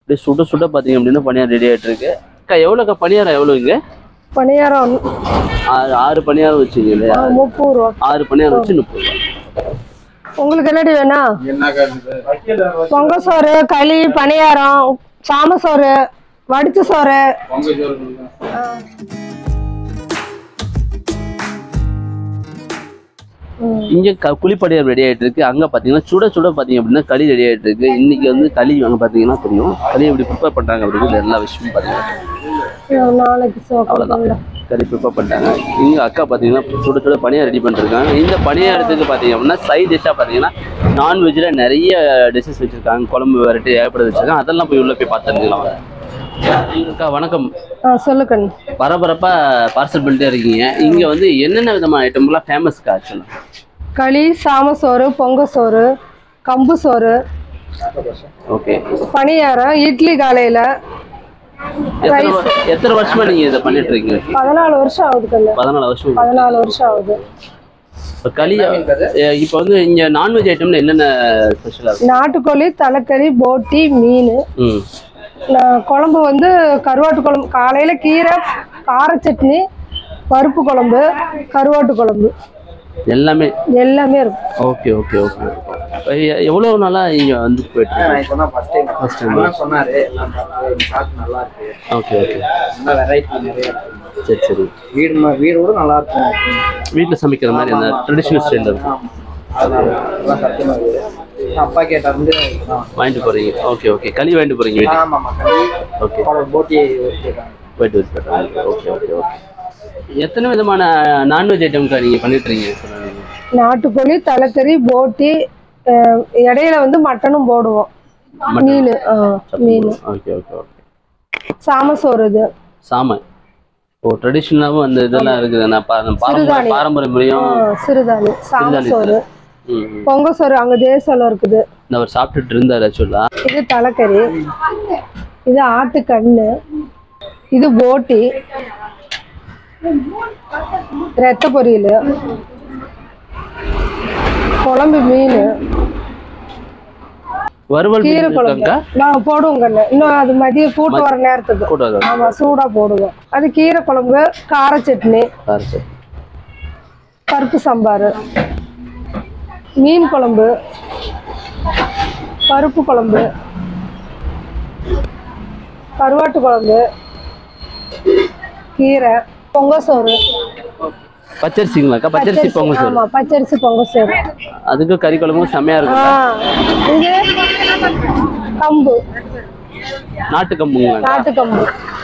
அப்படியே சுட சுட பார்த்தீங்க அப்படின்னா பணியாரம் ரெடி ஆகிட்டு இருக்கு அக்கா எவ்வளோக்கா பணியாரம் எவ்வளோங்க பணியாரம் ஆறு ஆறு பணியாரம் வச்சுங்க இல்லையா ஆ, முப்பது ரூபா ஆறு பணியாரம் வச்சு முப்பது ரூபா உங்களுக்கு என்னடி வேணும் பொங்க சோறு களி பணியாரம் சாம சோறு வடிச்ச சோறு ஆ. ம். இங்கே க குழிப்பணியாரம் ரெடி ஆகிட்டு இருக்கு அங்கே பார்த்தீங்கன்னா சுட சுட பார்த்தீங்க அப்படின்னா களி ரெடி ஆகிட்டு இருக்கு இன்னைக்கு வந்து களி அங்கே பார்த்தீங்கன்னா தெரியும் களி எப்படி ப்ரிப்பேர் பண்ணுறாங்க அப்படிங்கிறது எல்லா விஷயமும் பார்த்தீங்கன்னா நாளைக்கு சோக்கலாம் கறி ப்ரிப்பேர் பண்ணிட்டாங்க இங்கே அக்கா பார்த்தீங்கன்னா சுட சுட பணியாரம் ரெடி பண்ணிருக்காங்க இந்த பணியாரத்துக்கு பார்த்தீங்க அப்படின்னா சைட் டிஷ்ஷாக பார்த்தீங்கன்னா நான்வெஜ்ஜில் நிறைய டிஷ்ஷஸ் வச்சுருக்காங்க குழம்பு வெரைட்டி ஏற்படுத்தி வச்சுருக்காங்க அதெல்லாம் போய் உள்ளே போய் பார்த்துருக்கலாம் அக்கா வணக்கம் ஆ சொல்லு கண்ணு பரபரப்பாக பார்சல் பண்ணிட்டே இருக்கீங்க இங்கே வந்து என்னென்ன விதமான ஐட்டம்லாம் ஃபேமஸ்க்கா ஆக்சுவலாக களி சாம சோறு பொங்க சோறு கம்பு சோறு ஓகே பணியாரம் இட்லி காலையில எத்தனை வ- எத்தனை வருஷமா நீங்கள் இதை பண்ணிட்டு இருக்கீங்க பதினாலு வருஷம் ஆகுது கண்ணு பதினாலு வருஷம் பதினாலு வருஷம் ஆகுது இப்போ களி இப்போ வந்து இங்கே நான்வெஜ் ஐட்டம்ல என்னென்ன ஸ்பெஷலாக இருக்கும் நாட்டுக்கோழி தலைக்கறி போட்டி மீன் ம் நான் குழம்பு வந்து கருவாட்டு குழம்பு காலையில கீரை கார சட்னி பருப்பு குழம்பு கருவாட்டு குழம்பு எல்லாமே எல்லாமே இருக்கும் ஓகே ஓகே ஓகே எவ்வளோ நாளாக இங்கே வந்து போயிட்டு நான் இப்பதான் ஃபர்ஸ்ட் டைம் First time. அண்ணா சொன்னாரு எல்லாம் பார்த்து சாப்பிட்டு நல்லா இருக்கு ஓகே ஓகே நல்லா வெரைட்டி நிறைய இருக்கு சரி சரி வீடு மா- வீடு கூட நல்லா இருக்கும் வீட்டில் சமைக்கிற மாதிரி அந்த ட்ரெடிஷ்னல் ஸ்டைலில் இருக்கும் ஆமா. அதனால நல்லா சத்தியமா இருக்கு நான் அப்பா கேட்ட வந்து நான் வாங்கிட்டு போகிறீங்க ஓகே ஓகே களி வாங்கிட்டு போகிறீங்க வீட்டுக்கு ஆமா ஆமா கண்டிப்பா ஓகே அவரோட போட்டி வச்சிருக்காங்க போயிட்டு வந்து ஓகே ஓகே ஓகே எத்தனை விதமான நான்வெஜ் ஐட்டம்க்கா நீங்கள் பண்ணிட்டு இருக்கீங்க சொல்லுங்க நாட்டுக்கோழி தலைக்கறி போட்டி அஹ், இடையில வந்து மட்டனும் போடுவோம் மீன் ஆ, மீன் ஓகே ஓகே ஓகே சாம சோறு இது சாமை ஓ ட்ரெடிஷ்னலாகவும் அந்த இதெல்லாம் இருக்குது நான் பா- நம்ம பாரம்பரிய சிறுதானியம். பாரம்பரிய ஆ, முறையும் சிறுதானி சாம சிறுதானியத்துல. சோறு ம், ம். பொங்க சோறு அங்க தேசம் இருக்குது இந்த அவர் சாப்பிட்டுட்டு இருந்தார் ஆக்சுவலாக இது தலைக்கறி இது ஆட்டு கண்ணு இது போட்டி ரத்த பொரியல் குழம்பு மீன் வறுவல் மீன் கீரை குழம்பு இருக்காங்கக்கா நான் போடுவோம் கண்ணு இன்னும் அது மதியம் கூட்டு வர நேரத்துக்கு கூடாது ஆமா சூடா போடுவோம் அது கீரை குழம்பு கார சட்னி சாரி சார் பருப்பு சாம்பார் மீன் குழம்பு பருப்பு குழம்பு கருவாட்டு குழம்பு கீரை பொங்க சோறு பச்சரிசிங்களாக்கா பச்சரிசி பொங்கல் சார் ஆமா பச்சரிசி பொங்க சோறு அதுக்கு கறி குழம்பும் செம்மையா ஆ இருக்கும் இங்க கம்பு நாட்டு கம்புங்களா நாட்டு கம்பு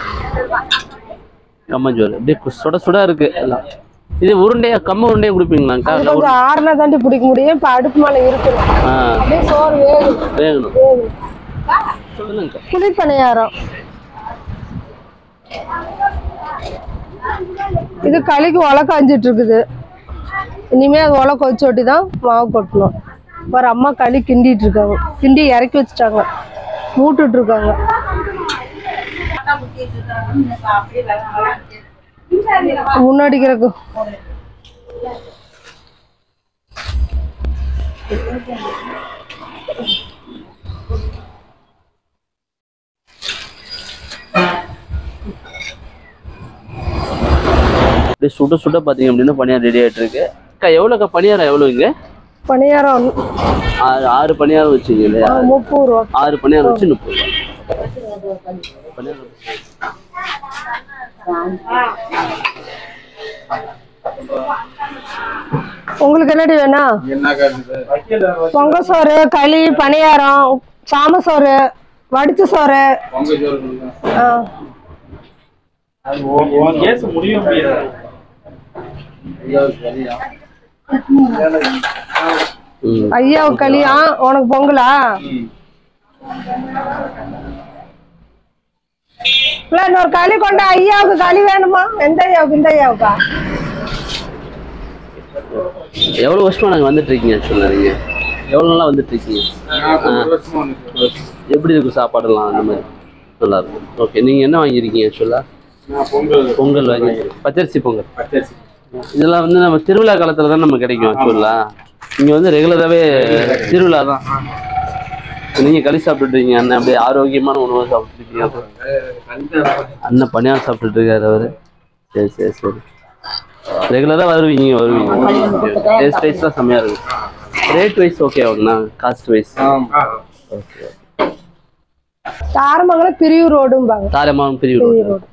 கம்மஞ்சோறு அப்படியே கு- சுட சுட இருக்கு எல்லாம் இது உருண்டையா கம்ம உருண்டையா கொடுப்பீங்களாக்கா அது இல்ல உரு- கொஞ்சம் ஆறுனா தாண்டி பிடிக்க முடியும் இப்ப அடுப்பு மேல இருக்கணும் ஆ அப்படியே சோறு வேகும் வேகணும் வேகும் சொல்லுங்கக்கா புளி பணியாரம் இது களிக்கு ஒலை காஞ்சிட்டு இருக்குது இனிமே அது ஒலை கொதிச்சு ஒட்டி தான் மாவு கொட்டணும் ஒரு அம்மா களி கிண்டிட்டு இருக்காங்க கிண்டி இறக்கி வச்சுட்டாங்க மூட்டுட்டு இருக்காங்க முன்னாடி கிடக்கு அப்படியே சுட சுட பாத்தீங்க அப்படின்னா பணியாரம் ரெடி ஆயிட்டு இருக்கு அக்கா எவ்வளோக்கா பணியாரம் எவ்வளோங்க பணியாரம் ஆறு ஆறு பணியாரம் வச்சுங்க இல்லையா ஆ, முப்பது ரூபா ஆறு பணியாரம் வச்சு முப்பது ரூபா பணியாரம் உங்களுக்கு என்னடி வேணும் பொங்க சோறு களி பணியாரம் சாம சோறு வடிச்ச சோறு ஆ. ம் ஐயாவுக்கு களியா உனக்கு பொங்கலா இல்ல இன்னொரு களி கொண்டா ஐயாவுக்கு களி வேணுமா எந்த ஐயாவுக்கு இந்த ஐயாவுக்கா எவ்வளோ வருஷமா நாங்கள் வந்துட்டு இருக்கீங்க சொன்னாங்க எவ்வளோ நாளாக வந்துட்டு இருக்கீங்க எப்படி இருக்கும் சாப்பாடெல்லாம் அந்த மாதிரி நல்லா இருக்கும் ஓகே நீங்கள் என்ன வாங்கியிருக்கீங்க ஆக்சுவலாக பொங்கல் வாங்கி பச்சரிசி பொங்கல் இதெல்லாம் வந்து நம்ம திருவிழா காலத்தில் தான் நம்ம கிடைக்கும் ஆக்சுவலாக இங்கே வந்து ரெகுலராகவே திருவிழா தான் நீங்க களி சாப்பிட்டுருக்கீங்க அண்ணன் அப்படியே ஆரோக்கியமான உணவு சாப்பிட்டுருக்கீங்க அண்ணன் பணியாரம் சாப்பிட்டுட்டு இருக்காரு அவரு சரி சரி சரி ரெகுலரா வருவீங்க வருவீங்க டேஸ்ட் வைஸ்லாம் செம்மையா இருக்கும் ரேட் வைஸ் ஓகே ஆகுங்கண்ணா காஸ்ட் வைஸ் தாரமங்கலம் பிரிவு ரோடும்பாங்க தாரமான் பிரிவு பிரிவு ரோடு